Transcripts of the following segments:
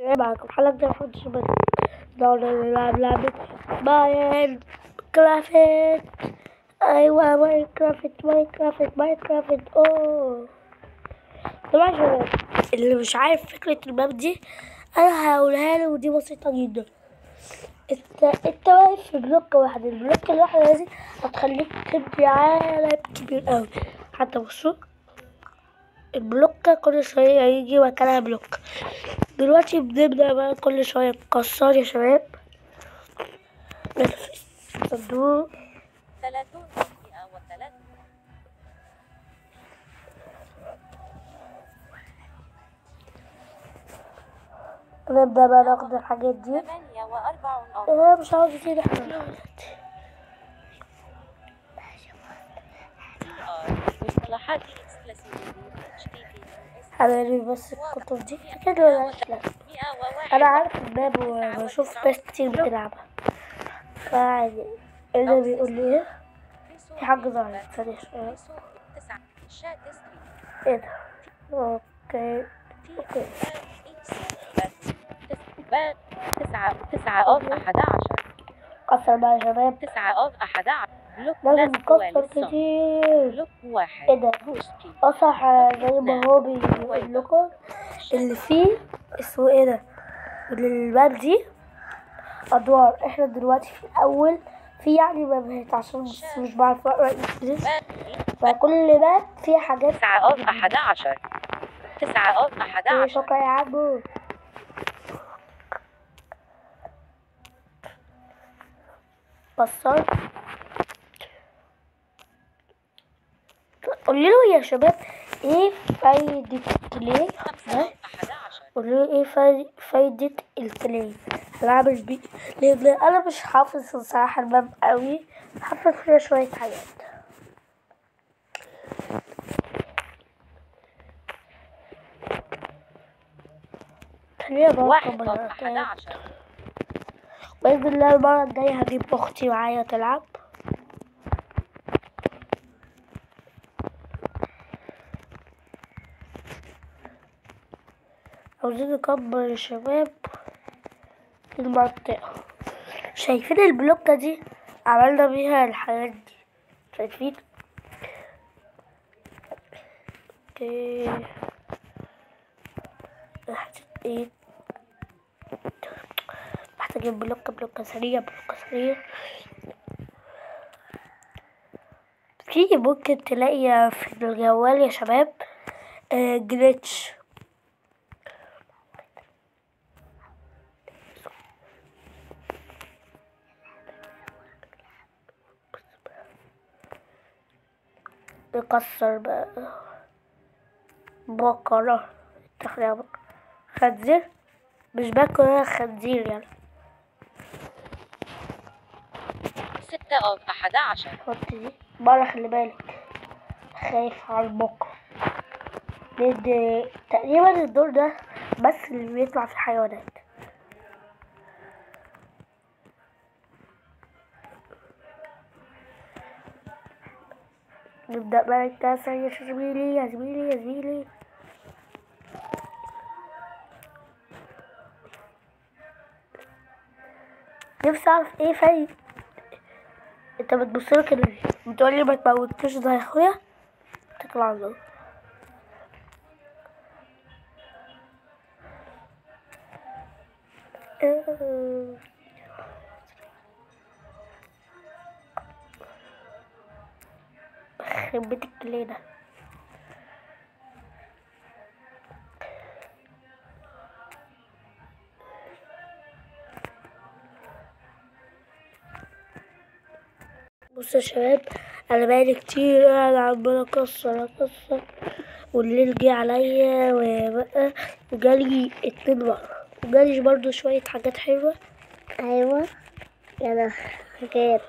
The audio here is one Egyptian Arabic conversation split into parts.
جاي معاكم حلقة جديدة من شباب النهاردة نلعب لعبة ماين كرافت أيوة ماين كرافت ماين كرافت ماين كرافت أوه طبعا يا شباب اللي مش عارف فكرة الماب دي أنا هقولها له ودي بسيطة جدا انت انت واقف في بلوك واحد البلوك الواحدة دي هتخليك تبني عالم كبير أوي حتى بصوا البلوكة كل شوية يجي مكانها بلوك دلوقتي بنبدأ بقى كل شوية نكسر يا شباب صندوق ثلاثون مئة وثلاث نبدأ بقى ناخد الحاجات دي ثمانية وأربعون أو ايه مش عاوز كده احنا مصطلحات الإكسلاسيفية هنرمي بس الكتب دي كده ولا لا مئة وواحد انا عارف الباب وبشوف ناس كتير بتلعبها فعادي ايه ده بيقول لي ايه في حاجة ظهرت ثانية شوية تسعة شات ستريت ايه ده اوكي اوكي بات تسعة تسعة أوف أحد عشر كسر بقى يا شباب تسعة أوف أحد عشر بلوك لازم لا سوى نكسر للصوت. كتير بلوك واحد ايه ده بوشكي اصح زي ما هو بيقول لكم اللي فيه اسمه ايه ده الباب دي ادوار احنا دلوقتي في الاول في يعني مبات عشان بس مش بعرف اقرا انجليزي بات فكل باب فيه حاجات تسعة أوف أحد عشر تسعة أوف أحد ايه عشر شكرا يا عمو بصر قولي له يا شباب ايه فايدة الكلي خمسة ده أوف أحد عشر قولي له ايه فاي- فايدة الكلي هنعمل بيه لان انا مش حافظ الصراحة الماب قوي حافظ فيها شوية حاجات خلينا بقى واحد نكمل أوف أحد الحكاية. عشر بإذن الله المرة الجاية هجيب أختي معايا تلعب عاوزين نكبر يا شباب المنطقة شايفين البلوكة دي عملنا بيها الحاجات دي شايفين اوكي حطيت ايه محتاجين بلوكة بلوكة سريع بلوكة سريع في ممكن تلاقي في الجوال يا شباب آه جليتش نكسر بقى بقرة تخليها بقرة خنزير مش باكل انا خنزير يعني ستة أوف أحد عشر حط دي مرة خلي بالك خايف على البقرة لأن تقريبا الدور ده بس اللي بيطلع في حيوانات نبدأ بقى التاسع يا زميلي يا زميلي يا زميلي نفسي أعرف إيه فايدة انت بتبصلي كده ليه؟ بتقولي ما تموتوش ده يا اخويا اتكل على الله اه. يخرب بيت الكليه ده بصوا يا شباب انا بقالي كتير قاعد عمال اكسر اكسر والليل جه عليا وبقى وجالي اتنين مرة وجالي برضو شوية حاجات حلوة ايوه يلا حاجات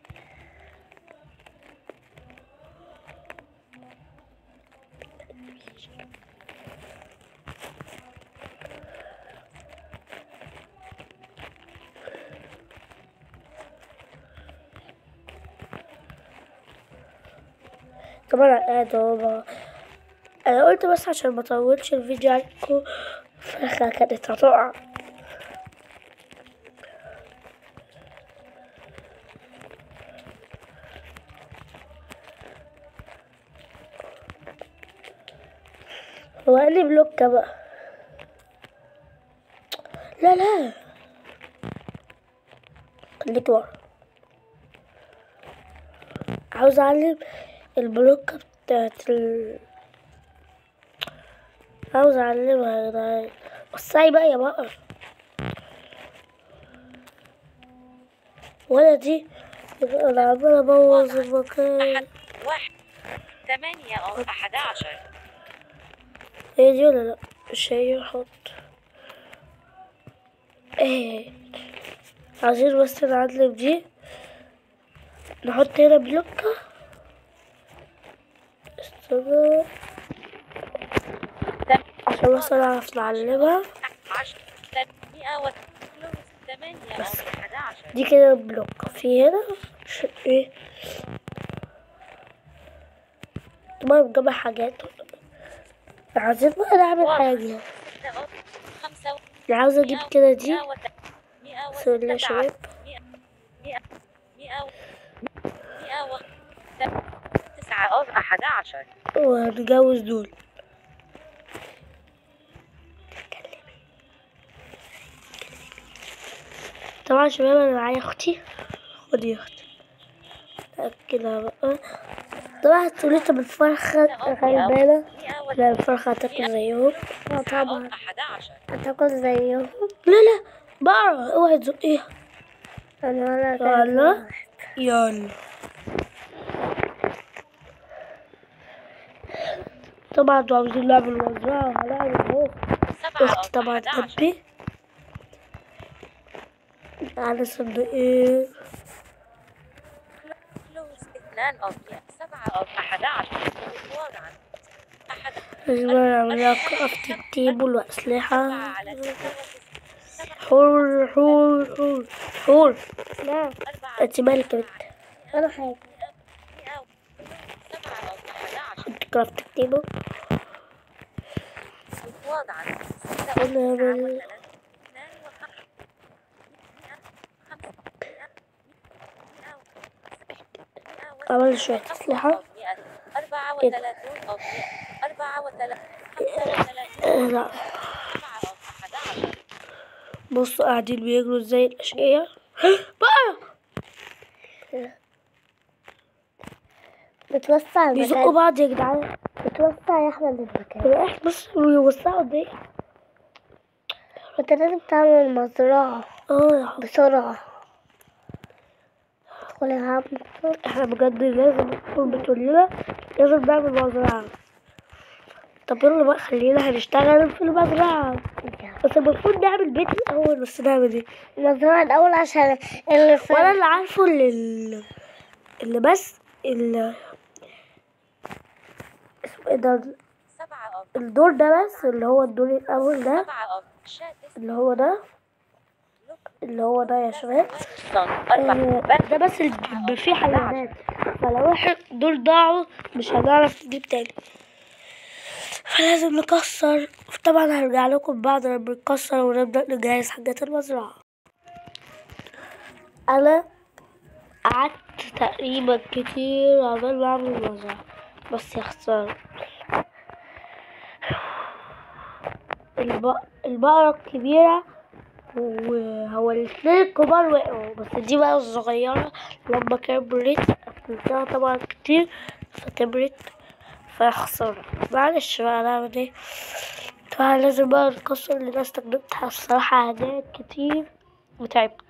طبعا أنا قاعد اهو ب- انا قلت بس عشان ما اطولش الفيديو عليكم الفرخة كانت هتقع هو قال لي بلوكة بقى لا لا خليك ورا عاوز اعلم البلوكة بتاعت ال عاوز اعلمها يا جدعان وسعي بقى يا بقر ولا دي انا عمال ابوظ المكان أحد واحد ثمانية أو أحد عشر هي دي ولا لا مش هي حط ايه عايزين بس نعلم دي نحط هنا بلوكة استنى عشان بس نعرف نعلمها عشر ثمانية و ثمانية أو أحد عشر دي كده بلوك في هنا ش- ايه طبعا بجمع حاجات عايزين بقى نعمل حاجة ستة أو خمسة و- عاوزة اجيب كده دي مئة وت- مئة بسم الله يا وستة شباب مئة مئة مئة و- مئة و تسعة أو أحد عشر وهنجوز دول طبعا يا شباب انا معايا اختي خدي يا اختي تأكلها بقى طبعا تقولي بالفرخة غلبانة مئة و لا الفرخة هتاكل زيهم اه تسعة أو طبعا أحد عشر هتاكل زيهم لا لا بقرة اوعي تزقيها انا ولا يلا يلا طبعا انتوا عاوزين نعمل مزرعة هنعمل اهو سبعة اختي أو طبعا أحد عشر تبي على صندوقين فلوس اثنان أو مئة سبعة أو أحد عشر وضعا أحد لازم نعمل كرافت التيبل وأسلحة أربعة على ستة وتسعة سبعة حور حور حور حور لا أربعة انت مالك يا بنت ولا حاجة مئة و- سبعة أو أحد عشر كرافت التيبل وضعا ستة أو أنا تسعة بال- وثلاثة اثنان وخمسة مئة خمسة مئة مئة و- مئة و- عمل شوية خمسة أسلحة أو مئة أربعة وثلاثون أو مئة أربعة وثلاثون خمسة وثلاثون آه، لا سبعة أو أحد عشر بصوا قاعدين بيجروا زي الأشقية بقى بتوسع بيزقوا المكان بعض يا جدعان بتوسع يا احمد المكان يبقى احنا بس بيوسعوا قد ايه انت لازم تعمل مزرعة اه يا حب. بسرعة ادخل يا عم احنا بجد لازم تكون بتقول لنا لازم نعمل مزرعة طب يلا بقى خلينا هنشتغل في المزرعة بس المفروض نعمل بيت الأول بس نعمل ايه المزرعة الأول عشان اللي في وانا اللي عارفه اللي اللي بس اللي اسمه ايه ده سبعة أو الدور ده بس اللي هو الدور الأول ده سبعة أو شاتس اللي هو ده اللي هو ده يا شباب صن أربعة آه، بل ده بس اللي بيبقى فيه حيوانات فلو واحد دول ضاعوا مش هنعرف نجيب تاني فلازم نكسر طبعا هرجع لكم بعد ما نكسر ونبدأ نجهز حاجات المزرعة أنا قعدت تقريبا كتير عمال ما أعمل المزرعة بس يا خسارة الب... البقرة الكبيرة وهو الاتنين الكبار وقعوا بس دي بقى الصغيرة لما كبرت أكلتها طبعا كتير فكبرت فيا خسارة معلش بقى نعمل ايه طبعا لازم بقى نكسر اللي انا استخدمتها الصراحة حاجات كتير وتعبت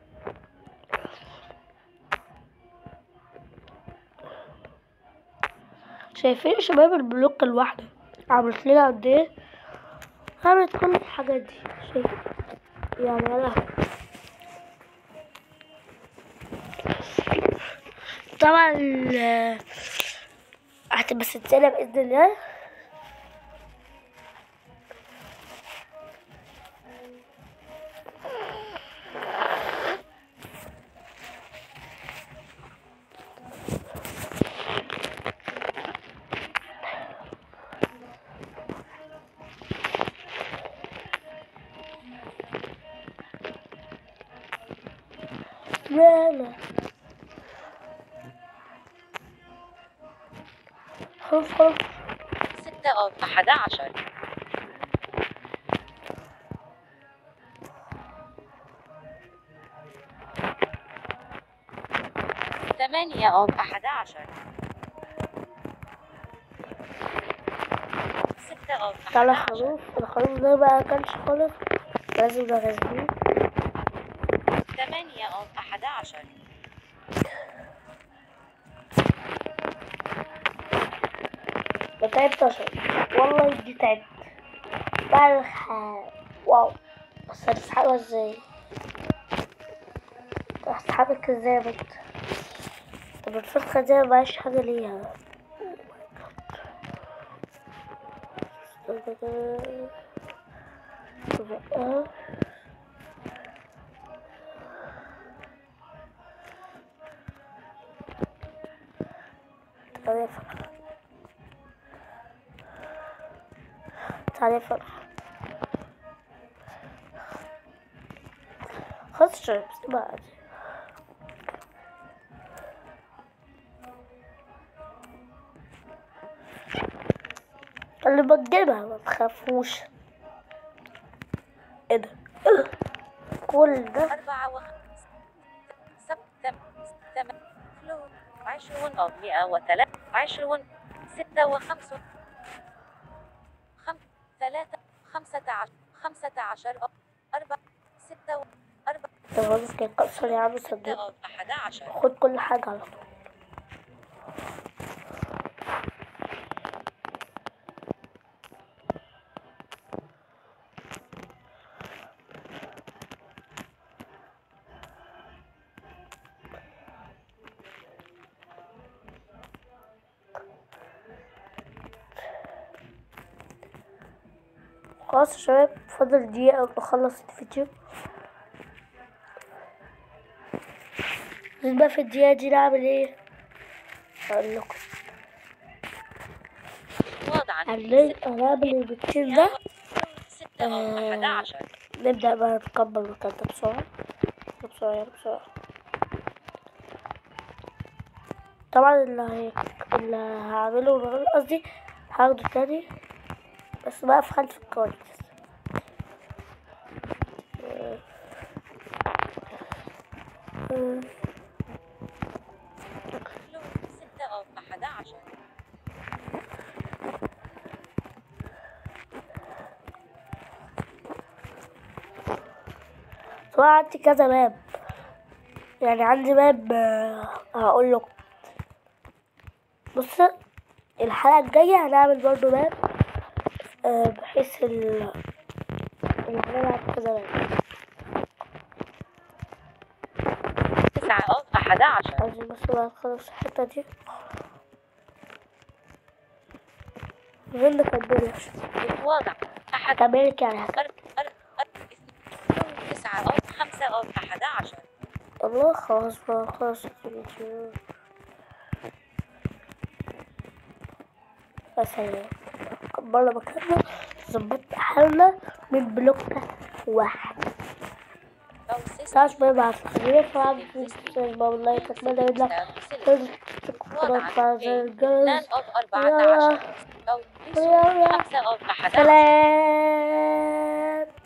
شايفين يا شباب البلوك الواحدة عملت لنا قد ايه عملت كل الحاجات دي شايف يعني انا طبعا ال- هتبقى سلسلة بإذن الله لا لا خلاص خلاص ستة ستة أو أحد عشر ثمانية أو أحد عشر ستة أو أحد طلع عشر خروف الخروف ده بقى أكلش خالص لازم نغذيه ثمانية أو أحد عشر ده تعبت عشان والله دي تعبت بلح واو بس هتسحبها ازاي هسحبك ازاي يا بنت طب الفرخة دي مبقاش حاجة ليها طب تعالى يا فرخة تعالى يا فرخة خلاص شربت بقى اللي بتجيبها ما تخافوش ايه ده كل ده أربعة وخمسة سبعة ثمانية فلوس عشرون أو مئة وثلاثة عشرون ستة وخمسون خم ثلاثة خمسة عشر خمسة عشر أو أربعة ستة و- أربعة ده خلاص كان قصر يا عم ستة صدق أو أحد عشر خد كل حاجة على طول خلاص يا شباب فاضل دقيقة ونخلص الفيديو بقى في الدقيقة دي نعمل ايه؟ هقول لكم وضعا هنلاقي هنعمل البكتير ده ستة أو أحد آه. عشر نبدأ بقى نكبر المكان ده بسرعة بسرعة يلا بسرعة طبعا اللي هي... اللي هعمله النهاردة قصدي هاخده تاني بس بقى في خلف الكواليس آه. آه. فلوس ستة أو أحد عشر طبعا عندي كذا باب يعني عندي باب آه، هقول لكم بص الحلقة الجاية هنعمل برضو باب آه، بحيث ال اللي هنلعب كذا باب تسعة أو أحد عشر عايزين بس بقى نخلص الحتة دي فين ده كبير يا شباب وضع أحد كبيرك يعني هك- أرب أرب أرب اثنين تسعة أو خمسة أو أحد عشر الله خلاص بقى خلاص الفيديو بس هي كبرنا مكاننا ظبطت حالنا من بلوك واحد أو ستة تعرف بقى مع التغيير فعلا في بابا لايك اتمنى منك وضعا تشكرا اثنان أو أربعة يلا. عشر أو يلا. خمسة أو أحد عشر سلام